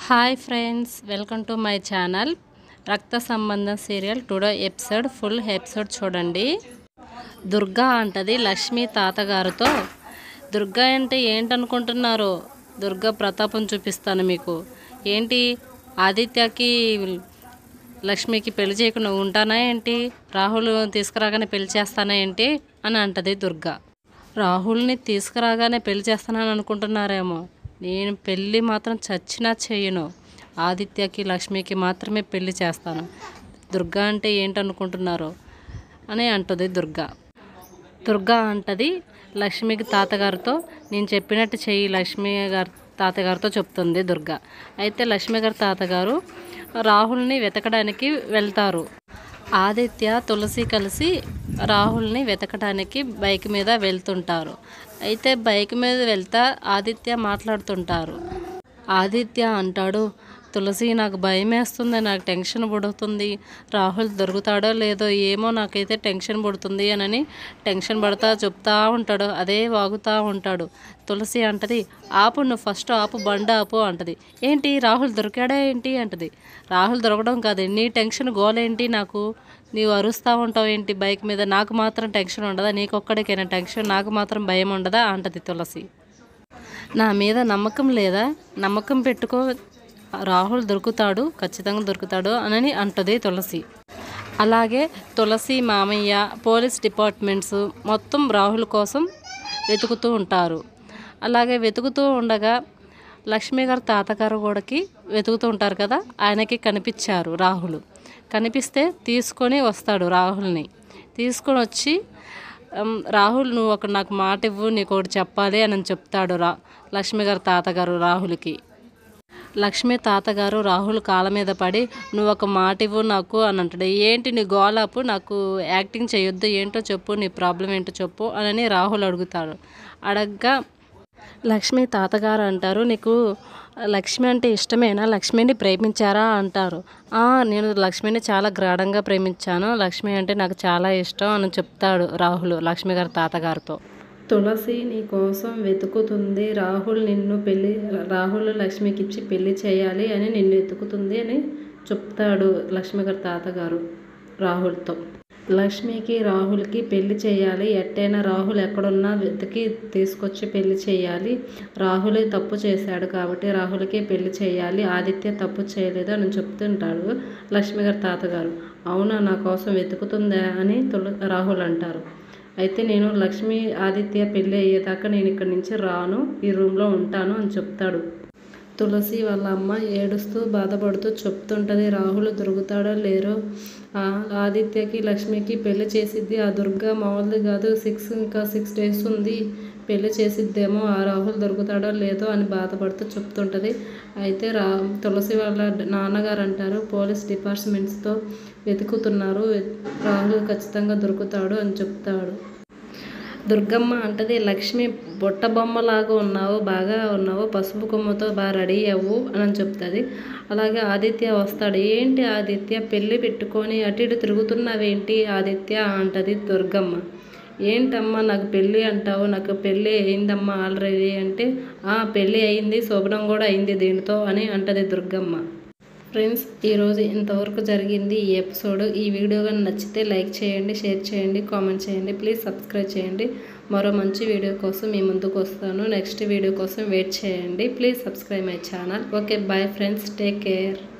hi friends welcome to my channel Raktha Sambandham serial today episode full episode చూడండి దుర్గా అంటది లక్ష్మి తాతగారితో దుర్గా అంటే ఏంటనుకుంటున్నారు దుర్గా ప్రతాపం చూపిస్తాను మీకు ఏంటి ఆదిత్యకి లక్ష్మికి పెళ్లి చేయకుండా ఉంటానా ఏంటి రాహుల్ తీసుకురాగానే పెళ్లి చేస్తానా ఏంటి అని అంటది దుర్గా రాహుల్ని తీసుకురాగానే పెళ్లి చేస్తానని అనుకుంటున్నారేమో నేను పెళ్ళి మాత్రం చచ్చినా చేయను ఆదిత్యకి లక్ష్మికి మాత్రమే పెళ్లి చేస్తాను దుర్గా అంటే ఏంటనుకుంటున్నారు అని అంటుంది దుర్గా దుర్గా అంటది లక్ష్మికి తాతగారితో నేను చెప్పినట్టు చెయ్యి లక్ష్మి గారి తాతగారితో చెప్తుంది దుర్గా అయితే లక్ష్మి గారి తాతగారు రాహుల్ని వెతకడానికి వెళ్తారు ఆదిత్య తులసి కలిసి రాహుల్ని వెతకడానికి బైక్ మీద వెళ్తుంటారు అయితే బైక్ మీద వెళ్తా ఆదిత్య మాట్లాడుతుంటారు ఆదిత్య అంటాడు తులసి నాకు భయం వేస్తుంది నాకు టెన్షన్ పడుతుంది రాహుల్ దొరుకుతాడో లేదో ఏమో నాకైతే టెన్షన్ పడుతుంది అని టెన్షన్ పడతా చెప్తా ఉంటాడు అదే వాగుతూ ఉంటాడు తులసి అంటది ఆపు నువ్వు ఫస్ట్ ఆపు బండ ఆపు అంటది ఏంటి రాహుల్ దొరికాడా ఏంటి అంటది రాహుల్ దొరకడం కాదు నీ టెన్షన్ గోలేంటి నాకు నీవు అరుస్తూ ఉంటావు ఏంటి బైక్ మీద నాకు మాత్రం టెన్షన్ ఉండదా నీకొక్కడికైనా టెన్షన్ నాకు మాత్రం భయం ఉండదా అంటది తులసి నా మీద నమ్మకం లేదా నమ్మకం పెట్టుకో రాహుల్ దొరుకుతాడు ఖచ్చితంగా దొరుకుతాడు అని అంటది తులసి అలాగే తులసి మామయ్య పోలీస్ డిపార్ట్మెంట్స్ మొత్తం రాహుల్ కోసం వెతుకుతూ ఉంటారు అలాగే వెతుకుతూ ఉండగా లక్ష్మి గారు తాతగారు కూడాకి వెతుకుతూ ఉంటారు కదా ఆయనకి కనిపించారు రాహుల్ కనిపిస్తే తీసుకొని వస్తాడు రాహుల్ని తీసుకొని వచ్చి "ఉమ్, రాహుల్ నువ్వు ఒక నాకు మాట ఇవ్వు నీకు ఒకటి చెప్పాలి అని చెప్తాడు రా లక్ష్మి గారు తాతగారు రాహుల్కి లక్ష్మి తాతగారు రాహుల్ కాళ్ళ మీద పడి నువ్వు ఒక మాట ఇవ్వు నాకు అని అంటాడు ఏంటి నీ గోలాపు నాకు యాక్టింగ్ చేయొద్దు ఏంటో చెప్పు నీ ప్రాబ్లం ఏంటో చెప్పు అని రాహుల్ అడుగుతాడు అడగ్గా లక్ష్మి తాతగారు అంటారు నీకు లక్ష్మి అంటే ఇష్టమేనా లక్ష్మిని ప్రేమించారా అంటారు "ఆ, నేను లక్ష్మిని చాలా గ్రాఢంగా ప్రేమించాను లక్ష్మి అంటే నాకు చాలా ఇష్టం అని చెప్తాడు రాహుల్ లక్ష్మి గారి తాతగారితో తులసి నీ కోసం వెతుకుతుంది రాహుల్ నిన్ను పెళ్లి రాహుల్ లక్ష్మికి ఇచ్చి పెళ్లి చేయాలి అని నిన్ను వెతుకుతుంది అని చెప్తాడు లక్ష్మి గారి తాతగారు రాహుల్తో లక్ష్మికి రాహుల్కి పెళ్లి చేయాలి ఎట్టైనా రాహుల్ ఎక్కడున్నా వెతికి తీసుకొచ్చి పెళ్లి చేయాలి రాహులే తప్పు చేశాడు కాబట్టి రాహుల్కి పెళ్లి చేయాలి ఆదిత్య తప్పు చేయలేదు అని చెప్తుంటాడు లక్ష్మి గారి తాతగారు అవునా నా కోసం వెతుకుతుందా అని తుల రాహుల్ అంటారు అయితే నేను లక్ష్మి ఆదిత్య పెళ్ళి అయ్యేదాకా నేను ఇక్కడి నుంచి రాను ఈ రూమ్లో ఉంటాను అని చెప్తాడు తులసి వాళ్ళ అమ్మ ఏడుస్తూ బాధపడుతూ చెప్తుంటది రాహుల్ దొరుకుతాడో లేరో ఆ ఆదిత్యకి లక్ష్మికి పెళ్లి చేసిద్ది ఆ దుర్గా మామూలుది కాదు సిక్స్ ఇంకా సిక్స్ డేస్ ఉంది పెళ్లి చేసిద్దేమో ఆ రాహుల్ దొరుకుతాడో లేదో అని బాధపడుతూ చెప్తుంటది అయితే రా తులసి వాళ్ళ నాన్నగారు అంటారు పోలీస్ డిపార్ట్మెంట్స్తో వెతుకుతున్నారు వె- రాహుల్ ఖచ్చితంగా దొరుకుతాడు అని చెప్తాడు దుర్గమ్మ అంటది లక్ష్మి బుట్ట బొమ్మలాగా ఉన్నావు బాగా ఉన్నావు పసుపు కొమ్మతో బాగా రెడీ అవ్వు అని చెప్తుంది అలాగే ఆదిత్య వస్తాడు ఏంటి ఆదిత్య పెళ్ళి పెట్టుకొని అటు ఇటు తిరుగుతున్నావేంటి ఆదిత్య అంటది దుర్గమ్మ ఏంటమ్మా నాకు పెళ్ళి అంటావు నాకు పెళ్ళి అయిందమ్మా ఆల్రెడీ అంటే ఆ పెళ్ళి అయింది శోభనం కూడా అయింది దీనితో అని అంటది దుర్గమ్మ ఫ్రెండ్స్ ఈరోజు ఇంతవరకు జరిగింది ఈ ఎపిసోడ్ ఈ వీడియో కానీ నచ్చితే లైక్ చేయండి షేర్ చేయండి కామెంట్ చేయండి ప్లీజ్ సబ్స్క్రైబ్ చేయండి మరో మంచి వీడియో కోసం మీ ముందుకు వస్తాను నెక్స్ట్ వీడియో కోసం వెయిట్ చేయండి please subscribe my channel okay bye friends take care